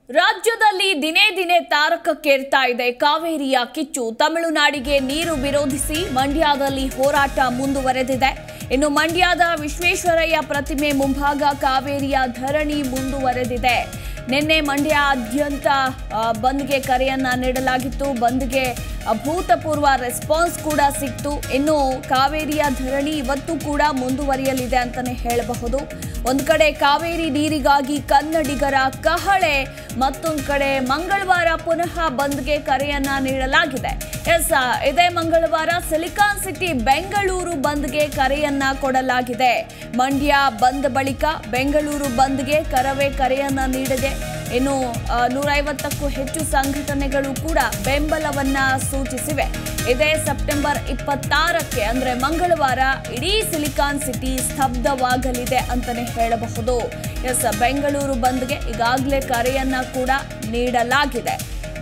ರಾಜ್ಯದಲ್ಲಿ ದಿನೇ ದಿನೇ ತಾರಕಕ್ಕೇರ್ತಾ ಇದೆ ಕಾವೇರಿಯ ಕಿಚ್ಚು ತಮಿಳುನಾಡಿಗೆ ನೀರು ವಿರೋಧಿಸಿ ಮಂಡ್ಯದಲ್ಲಿ ಹೋರಾಟ ಮುಂದುವರೆದಿದೆ ಇನ್ನು ಮಂಡ್ಯದ ವಿಶ್ವೇಶ್ವರಯ್ಯ ಪ್ರತಿಮೆ ಮುಂಭಾಗ ಕಾವೇರಿಯ ಧರಣಿ ಮುಂದುವರೆದಿದೆ ನಿನ್ನೆ ಮಂಡ್ಯಾದ್ಯಂತ ಆ, ಬಂದ್ಗೆ ಕರೆಯನ್ನ ನೀಡಲಾಗಿತ್ತು ಬಂದ್ಗೆ ಅಭೂತಪೂರ್ವ ರೆಸ್ಪಾನ್ಸ್ ಕೂಡ ಸಿಕ್ತು ಇನ್ನು ಕಾವೇರಿಯ ಧರಣಿ ಇವತ್ತು ಕೂಡ ಮುಂದುವರಿಯಲಿದೆ ಅಂತಾನೆ ಹೇಳಬಹುದು ಒಂದು ಕಡೆ ಕಾವೇರಿ ನೀರಿಗಾಗಿ ಕನ್ನಡಿಗರ ಕಹಳೆ ಮತ್ತೊಂದು ಕಡೆ ಮಂಗಳವಾರ ಪುನಃ ಬಂದ್ಗೆ ಕರೆಯನ್ನ ನೀಡಲಾಗಿದೆ ಎಸ್ ಇದೇ ಮಂಗಳವಾರ ಸಿಲಿಕಾನ್ ಸಿಟಿ ಬೆಂಗಳೂರು ಬಂದ್ಗೆ ಕರೆಯನ್ನ ಕೊಡಲಾಗಿದೆ ಮಂಡ್ಯ ಬಂದ್ ಬಳಿಕ ಬೆಂಗಳೂರು ಬಂದ್ಗೆ ಕರವೇ ಕರೆಯನ್ನ ನೀಡಿದೆ ಇನ್ನು ಆ, ನೂರೈವತ್ತಕ್ಕೂ ಹೆಚ್ಚು ಸಂಘಟನೆಗಳು ಕೂಡ ಬೆಂಬಲವನ್ನ ಸೂಚಿಸಿವೆ ಇದೇ ಸೆಪ್ಟೆಂಬರ್ ಇಪ್ಪತ್ತಾರಕ್ಕೆ ಅಂದ್ರೆ ಮಂಗಳವಾರ ಇಡೀ ಸಿಲಿಕಾನ್ ಸಿಟಿ ಸ್ತಬ್ಧವಾಗಲಿದೆ ಅಂತಾನೆ ಹೇಳಬಹುದು ಎಸ್ ಬೆಂಗಳೂರು ಬಂದ್ಗೆ ಈಗಾಗಲೇ ಕರೆಯನ್ನ ಕೂಡ ನೀಡಲಾಗಿದೆ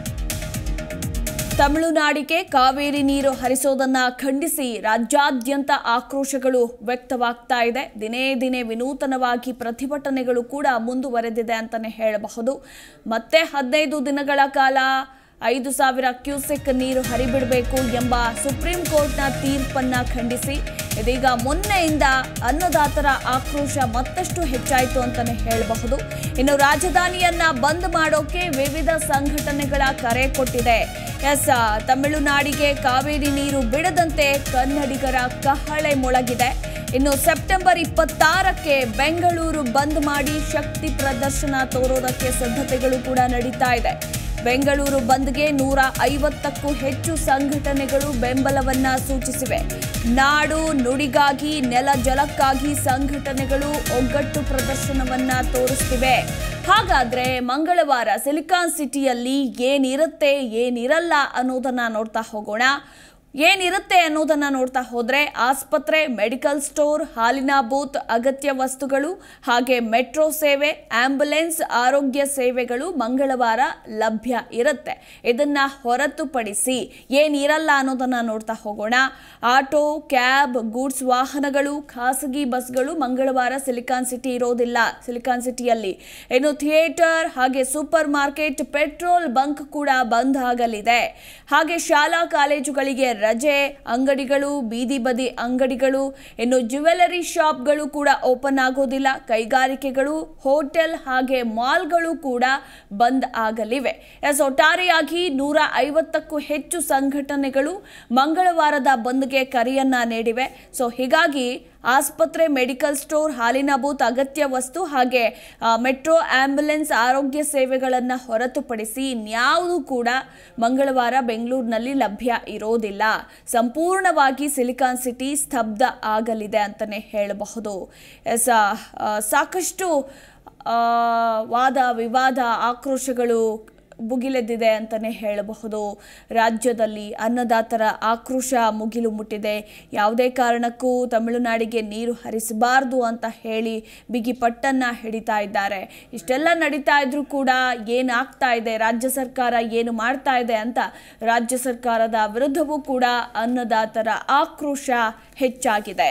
ತಮಿಳುನಾಡಿಗೆ ಕಾವೇರಿ ನೀರು ಹರಿಸೋದನ್ನ ಖಂಡಿಸಿ ರಾಜ್ಯಾದ್ಯಂತ ಆಕ್ರೋಶಗಳು ವ್ಯಕ್ತವಾಗ್ತಾ ಇದೆ ದಿನೇ ದಿನೇ ವಿನೂತನವಾಗಿ ಪ್ರತಿಭಟನೆಗಳು ಕೂಡ ಮುಂದುವರೆದಿದೆ ಅಂತಾನೆ ಹೇಳಬಹುದು ಮತ್ತೆ ಹದಿನೈದು ದಿನಗಳ ಕಾಲ ಐದು ಸಾವಿರ ಕ್ಯೂಸೆಕ್ ನೀರು ಹರಿಬಿಡಬೇಕು ಎಂಬ ಸುಪ್ರೀಂ ಕೋರ್ಟ್ನ ತೀರ್ಪನ್ನ ಖಂಡಿಸಿ ಇದೀಗ ಮೊನ್ನೆಯಿಂದ ಅನ್ನದಾತರ ಆಕ್ರೋಶ ಮತ್ತಷ್ಟು ಹೆಚ್ಚಾಯಿತು ಅಂತಾನೆ ಹೇಳಬಹುದು ಇನ್ನು ರಾಜಧಾನಿಯನ್ನ ಬಂದ್ ಮಾಡೋಕೆ ವಿವಿಧ ಸಂಘಟನೆಗಳ ಕರೆ ಕೊಟ್ಟಿದೆ ಎಸ್ ತಮಿಳುನಾಡಿಗೆ ಕಾವೇರಿ ನೀರು ಬಿಡದಂತೆ ಕನ್ನಡಿಗರ ಕಹಳೆ ಮೊಳಗಿದೆ ಇನ್ನು ಸೆಪ್ಟೆಂಬರ್ ಇಪ್ಪತ್ತಾರಕ್ಕೆ ಬೆಂಗಳೂರು ಬಂದ್ ಮಾಡಿ ಶಕ್ತಿ ಪ್ರದರ್ಶನ ತೋರೋದಕ್ಕೆ ಸಿದ್ಧತೆಗಳು ಕೂಡ ನಡೀತಾ ಇದೆ ಬೆಂಗಳೂರು ಬಂದ್ಗೆ ನೂರ ಐವತ್ತಕ್ಕೂ ಹೆಚ್ಚು ಸಂಘಟನೆಗಳು ಬೆಂಬಲವನ್ನ ಸೂಚಿಸಿವೆ ನಾಡು ನುಡಿಗಾಗಿ ನೆಲ ಜಲಕ್ಕಾಗಿ ಸಂಘಟನೆಗಳು ಒಗ್ಗಟ್ಟು ಪ್ರದರ್ಶನವನ್ನ ತೋರಿಸ್ತಿವೆ ಹಾಗಾದ್ರೆ ಮಂಗಳವಾರ ಸಿಲಿಕಾನ್ ಸಿಟಿಯಲ್ಲಿ ಏನಿರುತ್ತೆ ಏನಿರಲ್ಲ ಅನ್ನೋದನ್ನ ನೋಡ್ತಾ ಹೋಗೋಣ ಏನಿರುತ್ತೆ ಅನ್ನೋದನ್ನ ನೋಡ್ತಾ ಹೋದ್ರೆ ಆಸ್ಪತ್ರೆ ಮೆಡಿಕಲ್ ಸ್ಟೋರ್ ಹಾಲಿನ ಬೂತ್ ಅಗತ್ಯ ವಸ್ತುಗಳು ಹಾಗೆ ಮೆಟ್ರೋ ಸೇವೆ ಆಂಬ್ಯುಲೆನ್ಸ್ ಆರೋಗ್ಯ ಸೇವೆಗಳು ಮಂಗಳವಾರ ಲಭ್ಯ ಇರುತ್ತೆ ಇದನ್ನ ಹೊರತುಪಡಿಸಿ ಏನಿರಲ್ಲ ಅನ್ನೋದನ್ನ ನೋಡ್ತಾ ಹೋಗೋಣ ಆಟೋ ಕ್ಯಾಬ್ ಗೂಡ್ಸ್ ವಾಹನಗಳು ಖಾಸಗಿ ಬಸ್ಗಳು ಮಂಗಳವಾರ ಸಿಲಿಕಾನ್ ಸಿಟಿ ಇರೋದಿಲ್ಲ ಸಿಲಿಕಾನ್ ಸಿಟಿಯಲ್ಲಿ ಇನ್ನು ಥಿಯೇಟರ್ ಹಾಗೆ ಸೂಪರ್ ಮಾರ್ಕೆಟ್ ಪೆಟ್ರೋಲ್ ಬಂಕ್ ಕೂಡ ಬಂದ್ ಆಗಲಿದೆ ಹಾಗೆ ಶಾಲಾ ಕಾಲೇಜುಗಳಿಗೆ ರಜೆ ಅಂಗಡಿಗಳು ಬೀದಿ ಬದಿ ಅಂಗಡಿಗಳು ಇನ್ನು ಜ್ಯುವೆಲರಿ ಶಾಪ್ಗಳು ಕೂಡ ಓಪನ್ ಆಗೋದಿಲ್ಲ ಕೈಗಾರಿಕೆಗಳು ಹೋಟೆಲ್ ಹಾಗೆ ಮಾಲ್ಗಳು ಕೂಡ ಬಂದ್ ಆಗಲಿವೆ ಎಸ್ ಒಟ್ಟಾರೆಯಾಗಿ ನೂರ ಐವತ್ತಕ್ಕೂ ಹೆಚ್ಚು ಸಂಘಟನೆಗಳು ಮಂಗಳವಾರದ ಬಂದ್ಗೆ ಕರೆಯನ್ನ ನೀಡಿವೆ ಸೊ ಹೀಗಾಗಿ ಆಸ್ಪತ್ರೆ ಮೆಡಿಕಲ್ ಸ್ಟೋರ್ ಹಾಲಿನ ಬೂತ್ ಅಗತ್ಯ ವಸ್ತು ಹಾಗೆ ಆ, ಮೆಟ್ರೋ ಆಂಬ್ಯುಲೆನ್ಸ್ ಆರೋಗ್ಯ ಸೇವೆಗಳನ್ನು ಹೊರತುಪಡಿಸಿ ಇನ್ಯಾವುದೂ ಕೂಡ ಮಂಗಳವಾರ ಬೆಂಗಳೂರಿನಲ್ಲಿ ಲಭ್ಯ ಇರೋದಿಲ್ಲ ಸಂಪೂರ್ಣವಾಗಿ ಸಿಲಿಕಾನ್ ಸಿಟಿ ಸ್ತಬ್ಧ ಆಗಲಿದೆ ಅಂತಲೇ ಹೇಳಬಹುದು ಎಸ್ ಆ, ಆ, ಸಾಕಷ್ಟು ಆ, ವಾದ ವಿವಾದ ಆಕ್ರೋಶಗಳು ಭುಗಿಲೆದ್ದಿದೆ ಅಂತಲೇ ಹೇಳಬಹುದು ರಾಜ್ಯದಲ್ಲಿ ಅನ್ನದಾತರ ಆಕ್ರೋಶ ಮುಗಿಲು ಮುಟ್ಟಿದೆ ಯಾವುದೇ ಕಾರಣಕ್ಕೂ ತಮಿಳುನಾಡಿಗೆ ನೀರು ಹರಿಸಬಾರ್ದು ಅಂತ ಹೇಳಿ ಬಿಗಿ ಪಟ್ಟನ್ನ ಹಿಡಿತಾ ಇದ್ದಾರೆ ಇಷ್ಟೆಲ್ಲ ನಡೀತಾ ಇದ್ರೂ ಕೂಡ ಏನಾಗ್ತಾ ಇದೆ ರಾಜ್ಯ ಸರ್ಕಾರ ಏನು ಮಾಡ್ತಾ ಇದೆ ಅಂತ ರಾಜ್ಯ ಸರ್ಕಾರದ ವಿರುದ್ಧವೂ ಕೂಡ ಅನ್ನದಾತರ ಆಕ್ರೋಶ ಹೆಚ್ಚಾಗಿದೆ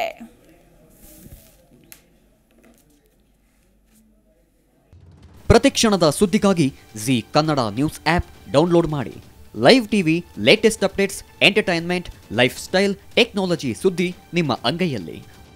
ಪ್ರತಿಕ್ಷಣದ ಸುದ್ದಿಗಾಗಿ Zee Kannada news app download ಮಾಡಿ live TV latest updates entertainment lifestyle technology ಸುದ್ದಿ ನಿಮ್ಮ ಅಂಗೈಯಲ್ಲಿ